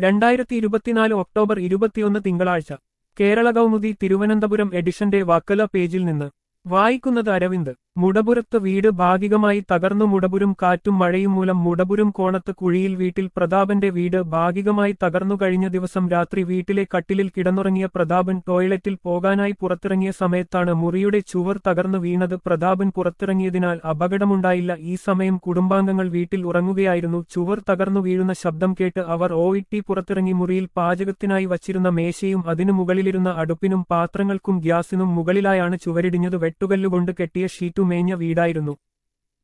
രണ്ടായിരത്തി ഇരുപത്തിനാല് ഒക്ടോബർ ഇരുപത്തിയൊന്ന് തിങ്കളാഴ്ച കേരള കൗമുദി തിരുവനന്തപുരം എഡിഷന്റെ വക്കല പേജിൽ നിന്ന് വായിക്കുന്നത് അരവിന്ദ് മുടപുരത്ത് വീട് ഭാഗികമായി തകർന്നു മുടപുരും കാറ്റും മഴയും മൂലം മുടപുരും കോണത്ത് കുഴിയിൽ വീട്ടിൽ പ്രതാപന്റെ വീട് ഭാഗികമായി തകർന്നു കഴിഞ്ഞ ദിവസം രാത്രി വീട്ടിലെ കട്ടിലിൽ കിടന്നുറങ്ങിയ പ്രതാപൻ ടോയ്ലറ്റിൽ പോകാനായി പുറത്തിറങ്ങിയ സമയത്താണ് മുറിയുടെ ചുവർ തകർന്നു വീണത് പ്രതാപൻ പുറത്തിറങ്ങിയതിനാൽ അപകടമുണ്ടായില്ല ഈ സമയം കുടുംബാംഗങ്ങൾ വീട്ടിൽ ഉറങ്ങുകയായിരുന്നു ചുവർ തകർന്നു വീഴുന്ന ശബ്ദം കേട്ട് അവർ ഓയിട്ടി പുറത്തിറങ്ങി മുറിയിൽ പാചകത്തിനായി വച്ചിരുന്ന മേശയും അതിനു മുകളിലിരുന്ന അടുപ്പിനും പാത്രങ്ങൾക്കും ഗ്യാസിനും മുകളിലായാണ് ചുവരിടിഞ്ഞത് വെട്ടുകല്ലുകൊണ്ട് കെട്ടിയ ഷീറ്റു മേഞ്ഞ വീടായിരുന്നു